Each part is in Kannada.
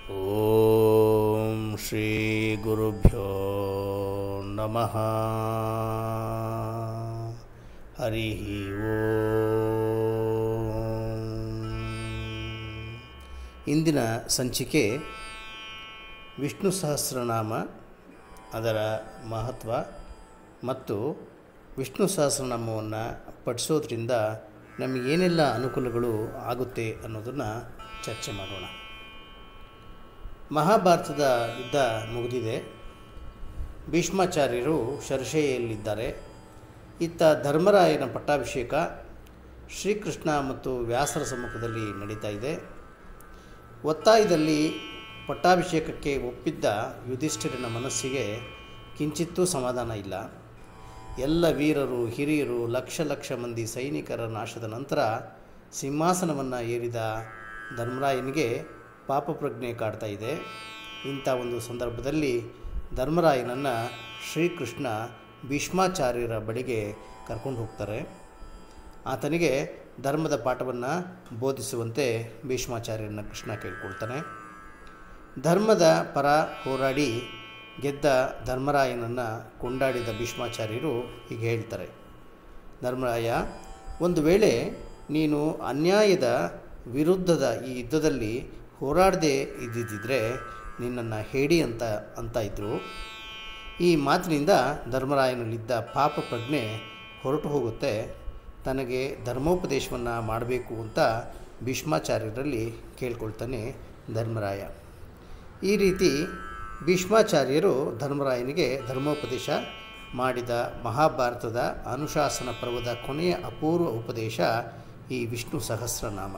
ಓಂ ಶ್ರೀ ಗುರುಭ್ಯೋ ನಮಃ ಹರಿ ಓಂ ಇಂದಿನ ಸಂಚಿಕೆ ವಿಷ್ಣು ಸಹಸ್ರನಾಮ ಅದರ ಮಹತ್ವ ಮತ್ತು ವಿಷ್ಣು ಸಹಸ್ರನಾಮವನ್ನು ಪಠಿಸೋದ್ರಿಂದ ನಮಗೇನೆಲ್ಲ ಅನುಕೂಲಗಳು ಆಗುತ್ತೆ ಅನ್ನೋದನ್ನು ಚರ್ಚೆ ಮಾಡೋಣ ಮಹಾಭಾರತದ ಯುದ್ಧ ಮುಗಿದಿದೆ ಭೀಷ್ಮಾಚಾರ್ಯರು ಶರ್ಷೆಯಲ್ಲಿದ್ದಾರೆ ಇತ್ತ ಧರ್ಮರಾಯನ ಪಟ್ಟಾಭಿಷೇಕ ಶ್ರೀಕೃಷ್ಣ ಮತ್ತು ವ್ಯಾಸರ ಸಮ್ಮುಖದಲ್ಲಿ ನಡೀತಾ ಇದೆ ಒತ್ತಾಯದಲ್ಲಿ ಪಟ್ಟಾಭಿಷೇಕಕ್ಕೆ ಒಪ್ಪಿದ್ದ ಯುಧಿಷ್ಠಿರನ ಮನಸ್ಸಿಗೆ ಕಿಂಚಿತ್ತೂ ಸಮಾಧಾನ ಇಲ್ಲ ಎಲ್ಲ ವೀರರು ಹಿರಿಯರು ಲಕ್ಷ ಲಕ್ಷ ಮಂದಿ ಸೈನಿಕರ ನಾಶದ ನಂತರ ಸಿಂಹಾಸನವನ್ನು ಏರಿದ ಧರ್ಮರಾಯನಿಗೆ ಪಾಪಪ್ರಜ್ಞೆ ಕಾಡ್ತಾ ಇದೆ ಇಂಥ ಒಂದು ಸಂದರ್ಭದಲ್ಲಿ ಧರ್ಮರಾಯನನ್ನು ಶ್ರೀಕೃಷ್ಣ ಭೀಷ್ಮಾಚಾರ್ಯರ ಬಳಿಗೆ ಕರ್ಕೊಂಡು ಹೋಗ್ತಾರೆ ಆತನಿಗೆ ಧರ್ಮದ ಪಾಠವನ್ನು ಬೋಧಿಸುವಂತೆ ಭೀಷ್ಮಾಚಾರ್ಯರನ್ನ ಕೃಷ್ಣ ಕೇಳ್ಕೊಳ್ತಾನೆ ಧರ್ಮದ ಪರ ಹೋರಾಡಿ ಗೆದ್ದ ಧರ್ಮರಾಯನನ್ನು ಕೊಂಡಾಡಿದ ಭೀಷ್ಮಾಚಾರ್ಯರು ಹೀಗೆ ಹೇಳ್ತಾರೆ ಧರ್ಮರಾಯ ಒಂದು ವೇಳೆ ನೀನು ಅನ್ಯಾಯದ ವಿರುದ್ಧದ ಈ ಯುದ್ಧದಲ್ಲಿ ಹೋರಾಡದೆ ಇದ್ದಿದ್ದರೆ ನಿನ್ನನ್ನು ಹೇಡಿ ಅಂತ ಅಂತ ಇದ್ದರು ಈ ಮಾತಿನಿಂದ ಧರ್ಮರಾಯನಲ್ಲಿದ್ದ ಪಾಪ ಪ್ರಜ್ಞೆ ಹೊರಟು ಹೋಗುತ್ತೆ ತನಗೆ ಧರ್ಮೋಪದೇಶವನ್ನು ಮಾಡಬೇಕು ಅಂತ ಭೀಷ್ಮಾಚಾರ್ಯರಲ್ಲಿ ಕೇಳ್ಕೊಳ್ತಾನೆ ಧರ್ಮರಾಯ ಈ ರೀತಿ ಭೀಷ್ಮಾಚಾರ್ಯರು ಧರ್ಮರಾಯನಿಗೆ ಧರ್ಮೋಪದೇಶ ಮಾಡಿದ ಮಹಾಭಾರತದ ಅನುಶಾಸನ ಪರ್ವದ ಕೊನೆಯ ಅಪೂರ್ವ ಉಪದೇಶ ಈ ವಿಷ್ಣು ಸಹಸ್ರನಾಮ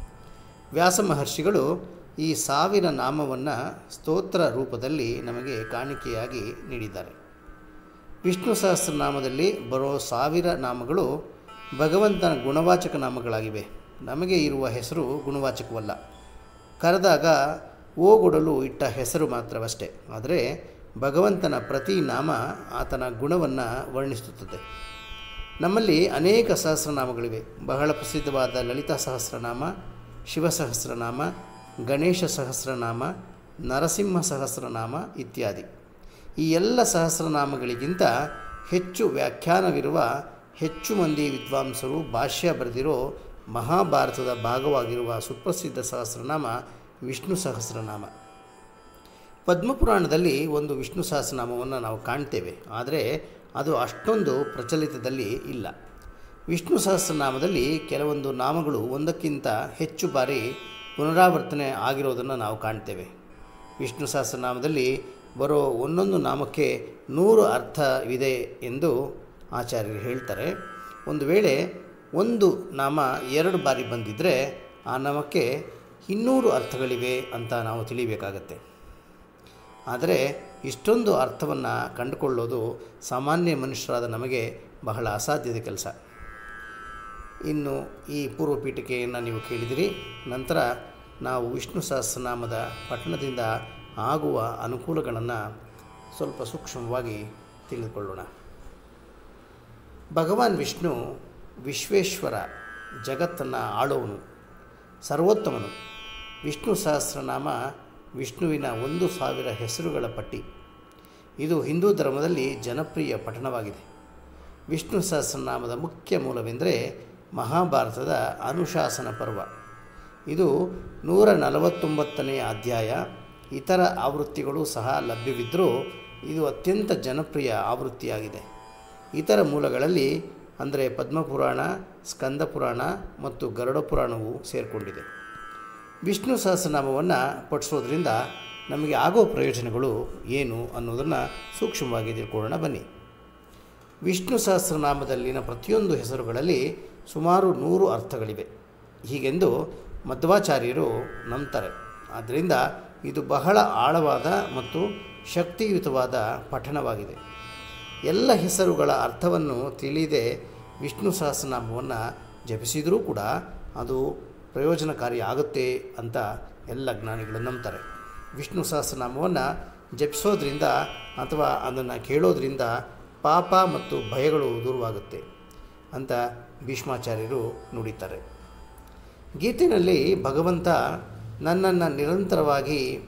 ವ್ಯಾಸ ಮಹರ್ಷಿಗಳು ಈ ಸಾವಿರ ನಾಮವನ್ನು ಸ್ತೋತ್ರ ರೂಪದಲ್ಲಿ ನಮಗೆ ಕಾಣಿಕೆಯಾಗಿ ನೀಡಿದ್ದಾರೆ ವಿಷ್ಣು ಸಹಸ್ರನಾಮದಲ್ಲಿ ಬರೋ ಸಾವಿರ ನಾಮಗಳು ಭಗವಂತನ ಗುಣವಾಚಕ ನಾಮಗಳಾಗಿವೆ ನಮಗೆ ಇರುವ ಹೆಸರು ಗುಣವಾಚಕವಲ್ಲ ಕರೆದಾಗ ಓಗೊಡಲು ಇಟ್ಟ ಹೆಸರು ಮಾತ್ರವಷ್ಟೇ ಆದರೆ ಭಗವಂತನ ಪ್ರತಿ ನಾಮ ಆತನ ಗುಣವನ್ನು ವರ್ಣಿಸುತ್ತದೆ ನಮ್ಮಲ್ಲಿ ಅನೇಕ ಸಹಸ್ರನಾಮಗಳಿವೆ ಬಹಳ ಪ್ರಸಿದ್ಧವಾದ ಲಲಿತಾ ಸಹಸ್ರನಾಮ ಶಿವಸಹಸ್ರನಾಮ ಗಣೇಶ ಸಹಸ್ರನಾಮ ನರಸಿಂಹ ಸಹಸ್ರನಾಮ ಇತ್ಯಾದಿ ಈ ಎಲ್ಲ ಸಹಸ್ರನಾಮಗಳಿಗಿಂತ ಹೆಚ್ಚು ವ್ಯಾಖ್ಯಾನವಿರುವ ಹೆಚ್ಚು ಮಂದಿ ವಿದ್ವಾಂಸರು ಭಾಷ್ಯ ಬರೆದಿರೋ ಮಹಾಭಾರತದ ಭಾಗವಾಗಿರುವ ಸುಪ್ರಸಿದ್ಧ ಸಹಸ್ರನಾಮ ವಿಷ್ಣು ಸಹಸ್ರನಾಮ ಪದ್ಮಪುರಾಣದಲ್ಲಿ ಒಂದು ವಿಷ್ಣು ಸಹಸ್ರನಾಮವನ್ನು ನಾವು ಕಾಣ್ತೇವೆ ಆದರೆ ಅದು ಅಷ್ಟೊಂದು ಪ್ರಚಲಿತದಲ್ಲಿ ಇಲ್ಲ ವಿಷ್ಣು ಸಹಸ್ರನಾಮದಲ್ಲಿ ಕೆಲವೊಂದು ನಾಮಗಳು ಒಂದಕ್ಕಿಂತ ಹೆಚ್ಚು ಬಾರಿ ಪುನರಾವರ್ತನೆ ಆಗಿರೋದನ್ನು ನಾವು ಕಾಣ್ತೇವೆ ವಿಷ್ಣು ಸಹಸ್ರನಾಮದಲ್ಲಿ ಬರೋ ಒಂದೊಂದು ನಾಮಕ್ಕೆ ನೂರು ಅರ್ಥವಿದೆ ಎಂದು ಆಚಾರ್ಯರು ಹೇಳ್ತಾರೆ ಒಂದು ವೇಳೆ ಒಂದು ನಾಮ ಎರಡು ಬಾರಿ ಬಂದಿದ್ದರೆ ಆ ನಾಮಕ್ಕೆ ಇನ್ನೂರು ಅರ್ಥಗಳಿವೆ ಅಂತ ನಾವು ತಿಳಿಬೇಕಾಗತ್ತೆ ಆದರೆ ಇಷ್ಟೊಂದು ಅರ್ಥವನ್ನು ಕಂಡುಕೊಳ್ಳೋದು ಸಾಮಾನ್ಯ ಮನುಷ್ಯರಾದ ನಮಗೆ ಬಹಳ ಅಸಾಧ್ಯದ ಕೆಲಸ ಇನ್ನು ಈ ಪೂರ್ವ ಪೀಠಿಕೆಯನ್ನು ನೀವು ಕೇಳಿದಿರಿ ನಂತರ ನಾವು ವಿಷ್ಣು ಸಹಸ್ರನಾಮದ ಪಠಣದಿಂದ ಆಗುವ ಅನುಕೂಲಗಳನ್ನು ಸ್ವಲ್ಪ ಸೂಕ್ಷ್ಮವಾಗಿ ತಿಳಿದುಕೊಳ್ಳೋಣ ಭಗವಾನ್ ವಿಷ್ಣು ವಿಶ್ವೇಶ್ವರ ಜಗತ್ತನ್ನು ಆಳೋವನು ಸರ್ವೋತ್ತಮನು ವಿಷ್ಣು ಸಹಸ್ರನಾಮ ವಿಷ್ಣುವಿನ ಒಂದು ಸಾವಿರ ಹೆಸರುಗಳ ಪಟ್ಟಿ ಇದು ಹಿಂದೂ ಧರ್ಮದಲ್ಲಿ ಜನಪ್ರಿಯ ಪಠಣವಾಗಿದೆ ವಿಷ್ಣು ಸಹಸ್ರನಾಮದ ಮುಖ್ಯ ಮೂಲವೆಂದರೆ ಮಹಾಭಾರತದ ಅನುಶಾಸನ ಪರ್ವ ಇದು ನೂರ ನಲವತ್ತೊಂಬತ್ತನೆಯ ಅಧ್ಯಾಯ ಇತರ ಆವೃತ್ತಿಗಳು ಸಹ ಲಭ್ಯವಿದ್ದರೂ ಇದು ಅತ್ಯಂತ ಜನಪ್ರಿಯ ಆವೃತ್ತಿಯಾಗಿದೆ ಇತರ ಮೂಲಗಳಲ್ಲಿ ಅಂದರೆ ಪದ್ಮಪುರಾಣ ಸ್ಕಂದ ಪುರಾಣ ಮತ್ತು ಗರುಡ ಪುರಾಣವು ಸೇರಿಕೊಂಡಿದೆ ವಿಷ್ಣು ಸಹಸ್ರನಾಮವನ್ನು ಪಠಿಸೋದ್ರಿಂದ ನಮಗೆ ಆಗೋ ಪ್ರಯೋಜನಗಳು ಏನು ಅನ್ನೋದನ್ನು ಸೂಕ್ಷ್ಮವಾಗಿ ತಿಳ್ಕೊಳ್ಳೋಣ ಬನ್ನಿ ವಿಷ್ಣು ಸಹಸ್ರನಾಮದಲ್ಲಿನ ಪ್ರತಿಯೊಂದು ಹೆಸರುಗಳಲ್ಲಿ ಸುಮಾರು ನೂರು ಅರ್ಥಗಳಿವೆ ಹೀಗೆಂದು ಮಧ್ವಾಚಾರ್ಯರು ನಂಬ್ತಾರೆ ಆದ್ದರಿಂದ ಇದು ಬಹಳ ಆಳವಾದ ಮತ್ತು ಶಕ್ತಿಯುತವಾದ ಪಠಣವಾಗಿದೆ ಎಲ್ಲ ಹೆಸರುಗಳ ಅರ್ಥವನ್ನು ತಿಳಿಯದೆ ವಿಷ್ಣು ಸಹಸ್ರನಾಮವನ್ನು ಜಪಿಸಿದರೂ ಕೂಡ ಅದು ಪ್ರಯೋಜನಕಾರಿ ಆಗುತ್ತೆ ಅಂತ ಎಲ್ಲ ಜ್ಞಾನಿಗಳು ನಂಬ್ತಾರೆ ವಿಷ್ಣು ಸಹಸ್ರನಾಮವನ್ನು ಜಪಿಸೋದ್ರಿಂದ ಅಥವಾ ಅದನ್ನು ಕೇಳೋದ್ರಿಂದ ಪಾಪ ಮತ್ತು ಭಯಗಳು ದೂರವಾಗುತ್ತೆ ಅಂತ ಭೀಷ್ಮಾಚಾರ್ಯರು ನುಡಿತಾರೆ ಗೀತೆಯಲ್ಲಿ ಭಗವಂತ ನನ್ನನ್ನು ನಿರಂತರವಾಗಿ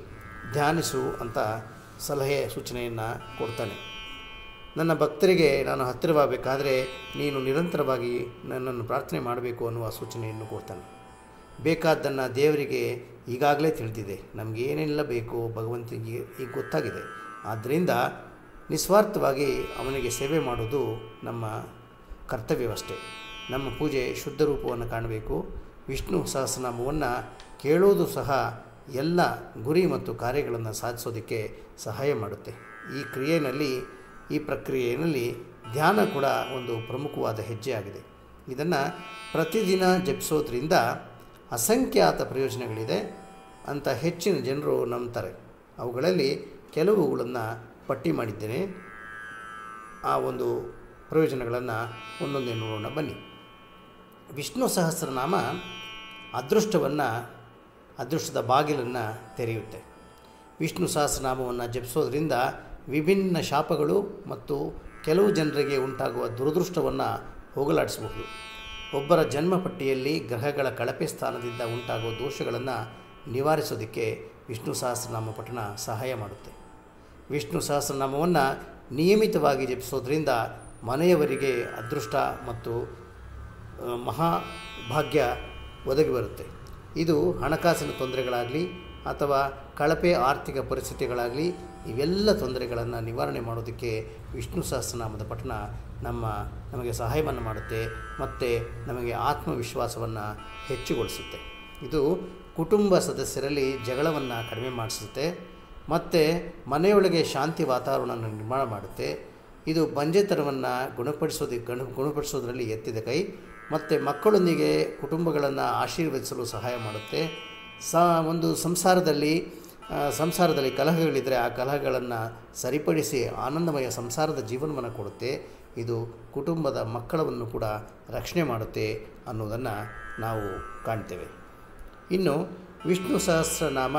ಧ್ಯಾನಿಸು ಅಂತ ಸಲಹೆ ಸೂಚನೆಯನ್ನು ಕೊಡ್ತಾನೆ ನನ್ನ ಭಕ್ತರಿಗೆ ನಾನು ಹತ್ತಿರವಾಗಬೇಕಾದ್ರೆ ನೀನು ನಿರಂತರವಾಗಿ ನನ್ನನ್ನು ಪ್ರಾರ್ಥನೆ ಮಾಡಬೇಕು ಅನ್ನುವ ಸೂಚನೆಯನ್ನು ಕೊಡ್ತಾನೆ ಬೇಕಾದ್ದನ್ನು ದೇವರಿಗೆ ಈಗಾಗಲೇ ತಿಳಿದಿದೆ ನಮಗೆ ಏನೆಲ್ಲ ಬೇಕು ಭಗವಂತನಿಗೆ ಈಗ ಗೊತ್ತಾಗಿದೆ ಆದ್ದರಿಂದ ನಿಸ್ವಾರ್ಥವಾಗಿ ಅವನಿಗೆ ಸೇವೆ ಮಾಡೋದು ನಮ್ಮ ಕರ್ತವ್ಯವಷ್ಟೇ ನಮ್ಮ ಪೂಜೆ ಶುದ್ಧ ರೂಪವನ್ನು ಕಾಣಬೇಕು ವಿಷ್ಣು ಸಹಸ್ರನಾಮವನ್ನು ಕೇಳೋದು ಸಹ ಎಲ್ಲ ಗುರಿ ಮತ್ತು ಕಾರ್ಯಗಳನ್ನು ಸಾಧಿಸೋದಕ್ಕೆ ಸಹಾಯ ಮಾಡುತ್ತೆ ಈ ಕ್ರಿಯೆಯಲ್ಲಿ ಈ ಪ್ರಕ್ರಿಯೆಯಲ್ಲಿ ಧ್ಯಾನ ಕೂಡ ಒಂದು ಪ್ರಮುಖವಾದ ಹೆಜ್ಜೆ ಆಗಿದೆ ಇದನ್ನು ಪ್ರತಿದಿನ ಜಪಿಸೋದ್ರಿಂದ ಅಸಂಖ್ಯಾತ ಪ್ರಯೋಜನಗಳಿದೆ ಅಂತ ಹೆಚ್ಚಿನ ಜನರು ನಂಬ್ತಾರೆ ಅವುಗಳಲ್ಲಿ ಕೆಲವುಗಳನ್ನು ಪಟ್ಟಿ ಮಾಡಿದ್ದೇನೆ ಆ ಒಂದು ಪ್ರಯೋಜನಗಳನ್ನು ಒಂದೊಂದೇ ನೋಡೋಣ ಬನ್ನಿ ವಿಷ್ಣು ಸಹಸ್ರನಾಮ ಅದೃಷ್ಟವನ್ನು ಅದೃಷ್ಟದ ಬಾಗಿಲನ್ನು ತೆರೆಯುತ್ತೆ ವಿಷ್ಣು ಸಹಸ್ರನಾಮವನ್ನು ಜಪಿಸೋದ್ರಿಂದ ವಿಭಿನ್ನ ಶಾಪಗಳು ಮತ್ತು ಕೆಲವು ಜನರಿಗೆ ಉಂಟಾಗುವ ದುರದೃಷ್ಟವನ್ನು ಹೋಗಲಾಡಿಸಬಹುದು ಒಬ್ಬರ ಜನ್ಮ ಪಟ್ಟಿಯಲ್ಲಿ ಗ್ರಹಗಳ ಕಳಪೆ ಸ್ಥಾನದಿಂದ ಉಂಟಾಗುವ ದೋಷಗಳನ್ನು ನಿವಾರಿಸೋದಕ್ಕೆ ವಿಷ್ಣು ಸಹಸ್ರನಾಮ ಪಠಣ ಸಹಾಯ ಮಾಡುತ್ತೆ ವಿಷ್ಣು ಸಹಸ್ರನಾಮವನ್ನು ನಿಯಮಿತವಾಗಿ ಜಪಿಸೋದ್ರಿಂದ ಮನೆಯವರಿಗೆ ಅದೃಷ್ಟ ಮತ್ತು ಆ, ಮಹಾಭಾಗ್ಯ ಒದಗಿ ಬರುತ್ತೆ ಇದು ಹಣಕಾಸಿನ ತೊಂದರೆಗಳಾಗಲಿ ಅಥವಾ ಕಳಪೆ ಆರ್ಥಿಕ ಪರಿಸ್ಥಿತಿಗಳಾಗಲಿ ಇವೆಲ್ಲ ತೊಂದರೆಗಳನ್ನು ನಿವಾರಣೆ ಮಾಡೋದಕ್ಕೆ ವಿಷ್ಣು ಸಹಸ್ರನಾಮದ ಪಠಣ ನಮ್ಮ ನಮಗೆ ಸಹಾಯವನ್ನು ಮಾಡುತ್ತೆ ಮತ್ತು ನಮಗೆ ಆತ್ಮವಿಶ್ವಾಸವನ್ನು ಹೆಚ್ಚುಗೊಳಿಸುತ್ತೆ ಇದು ಕುಟುಂಬ ಸದಸ್ಯರಲ್ಲಿ ಜಗಳವನ್ನು ಕಡಿಮೆ ಮಾಡಿಸುತ್ತೆ ಮತ್ತು ಮನೆಯೊಳಗೆ ಶಾಂತಿ ವಾತಾವರಣವನ್ನು ನಿರ್ಮಾಣ ಮಾಡುತ್ತೆ ಇದು ಬಂಜೆತನವನ್ನು ಗುಣಪಡಿಸೋದಕ್ಕೆ ಗಣ ಗುಣಪಡಿಸೋದ್ರಲ್ಲಿ ಎತ್ತಿದ ಕೈ ಮತ್ತು ಮಕ್ಕಳೊಂದಿಗೆ ಕುಟುಂಬಗಳನ್ನು ಆಶೀರ್ವದಿಸಲು ಸಹಾಯ ಮಾಡುತ್ತೆ ಸ ಒಂದು ಸಂಸಾರದಲ್ಲಿ ಆ, ಸಂಸಾರದಲ್ಲಿ ಕಲಹಗಳಿದ್ದರೆ ಆ ಕಲಹಗಳನ್ನು ಸರಿಪಡಿಸಿ ಆನಂದಮಯ ಸಂಸಾರದ ಜೀವನವನ್ನು ಕೊಡುತ್ತೆ ಇದು ಕುಟುಂಬದ ಮಕ್ಕಳನ್ನು ಕೂಡ ರಕ್ಷಣೆ ಮಾಡುತ್ತೆ ಅನ್ನೋದನ್ನು ನಾವು ಕಾಣ್ತೇವೆ ಇನ್ನು ವಿಷ್ಣು ಸಹಸ್ರನಾಮ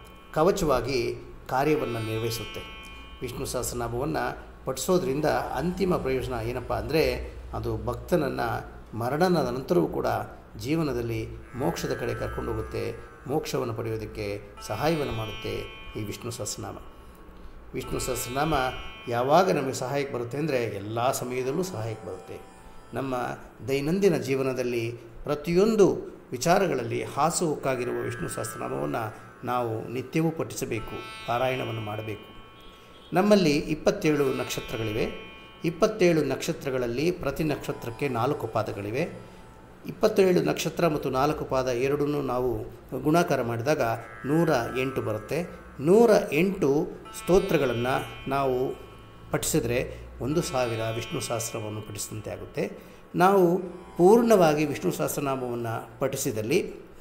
ಕವಚವಾಗಿ ಕಾರ್ಯವನ್ನು ನಿರ್ವಹಿಸುತ್ತೆ ವಿಷ್ಣು ಸಹಸ್ರನಾಮವನ್ನು ಪಠಿಸೋದ್ರಿಂದ ಅಂತಿಮ ಪ್ರಯೋಜನ ಏನಪ್ಪ ಅಂದರೆ ಅದು ಭಕ್ತನನ್ನು ಮರಣದ ನಂತರವೂ ಕೂಡ ಜೀವನದಲ್ಲಿ ಮೋಕ್ಷದ ಕಡೆ ಕರ್ಕೊಂಡು ಹೋಗುತ್ತೆ ಮೋಕ್ಷವನ್ನು ಪಡೆಯೋದಕ್ಕೆ ಸಹಾಯವನ್ನು ಮಾಡುತ್ತೆ ಈ ವಿಷ್ಣು ಸಹಸ್ರನಾಮ ವಿಷ್ಣು ಸಹಸ್ರನಾಮ ಯಾವಾಗ ನಮಗೆ ಸಹಾಯಕ್ಕೆ ಬರುತ್ತೆ ಅಂದರೆ ಎಲ್ಲ ಸಮಯದಲ್ಲೂ ಸಹಾಯಕ್ಕೆ ಬರುತ್ತೆ ನಮ್ಮ ದೈನಂದಿನ ಜೀವನದಲ್ಲಿ ಪ್ರತಿಯೊಂದು ವಿಚಾರಗಳಲ್ಲಿ ಹಾಸುಹೊಕ್ಕಾಗಿರುವ ವಿಷ್ಣು ಸಹಸ್ರನಾಮವನ್ನು ನಾವು ನಿತ್ಯವೂ ಪಠಿಸಬೇಕು ಪಾರಾಯಣವನ್ನು ಮಾಡಬೇಕು ನಮ್ಮಲ್ಲಿ ಇಪ್ಪತ್ತೇಳು ನಕ್ಷತ್ರಗಳಿವೆ ಇಪ್ಪತ್ತೇಳು ನಕ್ಷತ್ರಗಳಲ್ಲಿ ಪ್ರತಿ ನಕ್ಷತ್ರಕ್ಕೆ ನಾಲ್ಕು ಪಾದಗಳಿವೆ ಇಪ್ಪತ್ತೇಳು ನಕ್ಷತ್ರ ಮತ್ತು ನಾಲ್ಕು ಪಾದ ಎರಡನ್ನೂ ನಾವು ಗುಣಾಕಾರ ಮಾಡಿದಾಗ ನೂರ ಎಂಟು ಬರುತ್ತೆ ನೂರ ಎಂಟು ಸ್ತೋತ್ರಗಳನ್ನು ನಾವು ಪಠಿಸಿದರೆ ಒಂದು ಸಾವಿರ ವಿಷ್ಣು ಸಹಸ್ರವನ್ನು ಪಠಿಸಿದಂತೆ ಆಗುತ್ತೆ ನಾವು ಪೂರ್ಣವಾಗಿ ವಿಷ್ಣು ಸಹಸ್ರನಾಮವನ್ನು ಪಠಿಸಿದಲ್ಲಿ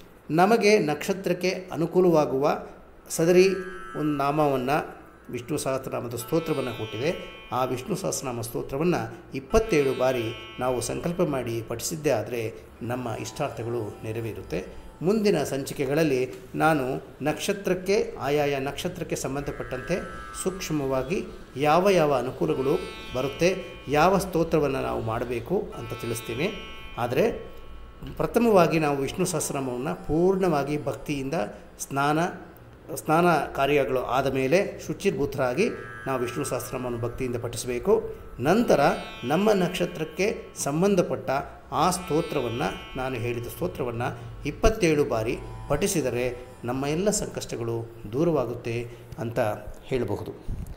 ನಮಗೆ ನಕ್ಷತ್ರಕ್ಕೆ ಅನುಕೂಲವಾಗುವ ಸದರಿ ಒಂದು ನಾಮವನ್ನು ವಿಷ್ಣು ಸಹಸ್ರನಾಮದ ಸ್ತೋತ್ರವನ್ನು ಕೊಟ್ಟಿದೆ ಆ ವಿಷ್ಣು ಸಹಸ್ರನಾಮ ಸ್ತೋತ್ರವನ್ನು ಇಪ್ಪತ್ತೇಳು ಬಾರಿ ನಾವು ಸಂಕಲ್ಪ ಮಾಡಿ ಪಠಿಸಿದ್ದೇ ಆದರೆ ನಮ್ಮ ಇಷ್ಟಾರ್ಥಗಳು ನೆರವೇರುತ್ತೆ ಮುಂದಿನ ಸಂಚಿಕೆಗಳಲ್ಲಿ ನಾನು ನಕ್ಷತ್ರಕ್ಕೆ ಆಯಾಯ ನಕ್ಷತ್ರಕ್ಕೆ ಸಂಬಂಧಪಟ್ಟಂತೆ ಸೂಕ್ಷ್ಮವಾಗಿ ಯಾವ ಯಾವ ಅನುಕೂಲಗಳು ಬರುತ್ತೆ ಯಾವ ಸ್ತೋತ್ರವನ್ನು ನಾವು ಮಾಡಬೇಕು ಅಂತ ತಿಳಿಸ್ತೀನಿ ಆದರೆ ಪ್ರಥಮವಾಗಿ ನಾವು ವಿಷ್ಣು ಸಹಸ್ರನಾಮವನ್ನು ಪೂರ್ಣವಾಗಿ ಭಕ್ತಿಯಿಂದ ಸ್ನಾನ ಸ್ನಾನ ಕಾರ್ಯಗಳು ಆದ ಮೇಲೆ ಶುಚಿರ್ಭೂತರಾಗಿ ನಾವು ವಿಷ್ಣು ಸಹಸ್ರನಾಮವನ್ನು ಭಕ್ತಿಯಿಂದ ಪಠಿಸಬೇಕು ನಂತರ ನಮ್ಮ ನಕ್ಷತ್ರಕ್ಕೆ ಸಂಬಂಧಪಟ್ಟ ಆ ಸ್ತೋತ್ರವನ್ನು ನಾನು ಹೇಳಿದ ಸ್ತೋತ್ರವನ್ನು ಇಪ್ಪತ್ತೇಳು ಬಾರಿ ಪಠಿಸಿದರೆ ನಮ್ಮ ಎಲ್ಲ ಸಂಕಷ್ಟಗಳು ದೂರವಾಗುತ್ತೆ ಅಂತ ಹೇಳಬಹುದು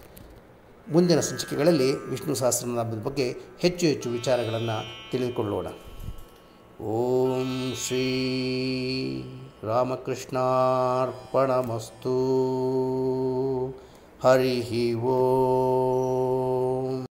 ಮುಂದಿನ ಸಂಚಿಕೆಗಳಲ್ಲಿ ವಿಷ್ಣು ಸಹಸ್ರನಾಮದ ಬಗ್ಗೆ ಹೆಚ್ಚು ಹೆಚ್ಚು ವಿಚಾರಗಳನ್ನು ತಿಳಿದುಕೊಳ್ಳೋಣ ಓಂ ಶ್ರೀ ರಾಮಕೃಷ್ಣಾರ್ಪಣಮಸ್ತು ಹರಿ ಓಂ